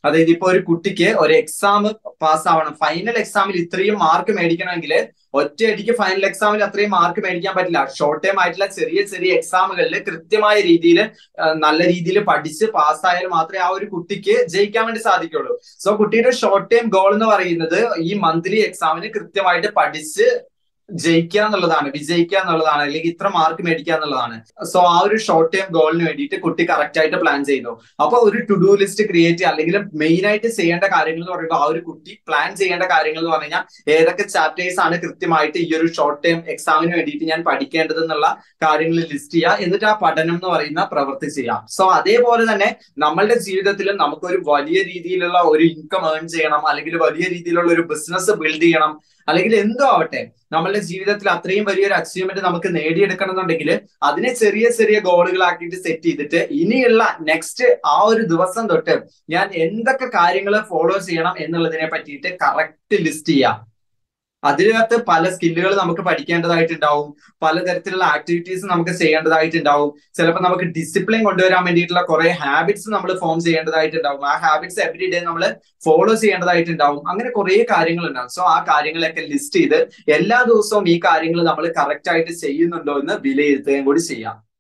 അതായത് ഇപ്പൊ ഒരു കുട്ടിക്ക് ഒരു എക്സാം പാസ്സാവണം ഫൈനൽ എക്സാമിൽ ഇത്രയും മാർക്ക് മേടിക്കണമെങ്കിൽ ഒറ്റയടിക്ക് ഫൈനൽ എക്സാമിൽ അത്രയും മാർക്ക് മേടിക്കാൻ പറ്റില്ല ഷോർട്ട് ടൈം ആയിട്ടുള്ള ചെറിയ ചെറിയ എക്സാമുകളിൽ കൃത്യമായ രീതിയിൽ നല്ല രീതിയിൽ പഠിച്ച് പാസ്സായാൽ മാത്രമേ ആ ഒരു കുട്ടിക്ക് ജയിക്കാൻ വേണ്ടി സാധിക്കുള്ളൂ സോ കുട്ടിയുടെ ഷോർട്ട് ടൈം ഗോൾ എന്ന് പറയുന്നത് ഈ മന്ത്ലി എക്സാമിന് കൃത്യമായിട്ട് പഠിച്ച് ജയിക്കുക എന്നുള്ളതാണ് വിജയിക്കുക എന്നുള്ളതാണ് അല്ലെങ്കിൽ ഇത്ര മാർക്ക് മേടിക്കുക എന്നുള്ളതാണ് സോ ആ ഒരു ഷോർട്ട് ടൈം ഗോളിന് വേണ്ടിയിട്ട് കുട്ടി കറക്റ്റ് ആയിട്ട് പ്ലാൻ ചെയ്യുന്നു അപ്പൊ ഒരു ടു ഡു ലിസ്റ്റ് ക്രിയേറ്റ് ചെയ്യുക അല്ലെങ്കിൽ മെയിൻ ആയിട്ട് ചെയ്യേണ്ട കാര്യങ്ങൾ എന്ന് പറയുമ്പോൾ ആ ഒരു കുട്ടി പ്ലാൻ ചെയ്യേണ്ട കാര്യങ്ങൾ എന്ന് പറഞ്ഞു കഴിഞ്ഞാൽ ഏതൊക്കെ ചാപ്റ്റേഴ്സ് ആണ് കൃത്യമായിട്ട് ഈ ഒരു ഷോർട്ട് ടൈം എക്സാമിന് വേണ്ടിയിട്ട് ഞാൻ പഠിക്കേണ്ടത് എന്നുള്ള കാര്യങ്ങൾ ലിസ്റ്റ് ചെയ്യുക എന്നിട്ട് ആ പഠനം എന്ന് പറയുന്ന പ്രവൃത്തി ചെയ്യാം സോ അതേപോലെ തന്നെ നമ്മളുടെ ജീവിതത്തിൽ നമുക്കൊരു വലിയ രീതിയിലുള്ള ഒരു ഇൻകം ഏൺ ചെയ്യണം അല്ലെങ്കിൽ വലിയ രീതിയിലുള്ള ഒരു ബിസിനസ് ബിൽഡ് ചെയ്യണം അല്ലെങ്കിൽ എന്തോ ആവട്ടെ നമ്മളുടെ ജീവിതത്തിൽ അത്രയും വലിയൊരു അച്ചീവ്മെന്റ് നമുക്ക് നേടിയെടുക്കണം എന്നുണ്ടെങ്കിൽ അതിനെ ചെറിയ ചെറിയ ഗോളുകളാക്കിയിട്ട് സെറ്റ് ചെയ്തിട്ട് ഇനിയുള്ള നെക്സ്റ്റ് ആ ഒരു ദിവസം തൊട്ട് ഞാൻ എന്തൊക്കെ കാര്യങ്ങൾ ഫോളോ ചെയ്യണം എന്നുള്ളതിനെ പറ്റിയിട്ട് കറക്റ്റ് ലിസ്റ്റ് ചെയ്യാം അതിനകത്ത് പല സ്കില്ലുകൾ നമുക്ക് പഠിക്കേണ്ടതായിട്ടുണ്ടാവും പലതരത്തിലുള്ള ആക്ടിവിറ്റീസ് നമുക്ക് ചെയ്യേണ്ടതായിട്ടുണ്ടാവും ചിലപ്പോൾ നമുക്ക് ഡിസിപ്ലിൻ കൊണ്ടുവരാൻ വേണ്ടിയിട്ടുള്ള കുറെ ഹാബിറ്റ്സ് നമ്മൾ ഫോം ചെയ്യേണ്ടതായിട്ടുണ്ടാവും ആ ഹാബിറ്റ്സ് എവറി ഡേ നമ്മൾ ഫോളോ ചെയ്യേണ്ടതായിട്ടുണ്ടാവും അങ്ങനെ കുറെ കാര്യങ്ങൾ ഉണ്ടാവും സോ ആ കാര്യങ്ങളൊക്കെ ലിസ്റ്റ് ചെയ്ത് എല്ലാ ദിവസവും ഈ കാര്യങ്ങൾ നമ്മൾ കറക്റ്റ് ആയിട്ട് ചെയ്യുന്നുണ്ടോ എന്ന് വിലയിരുത്തുകയും കൂടി ചെയ്യാം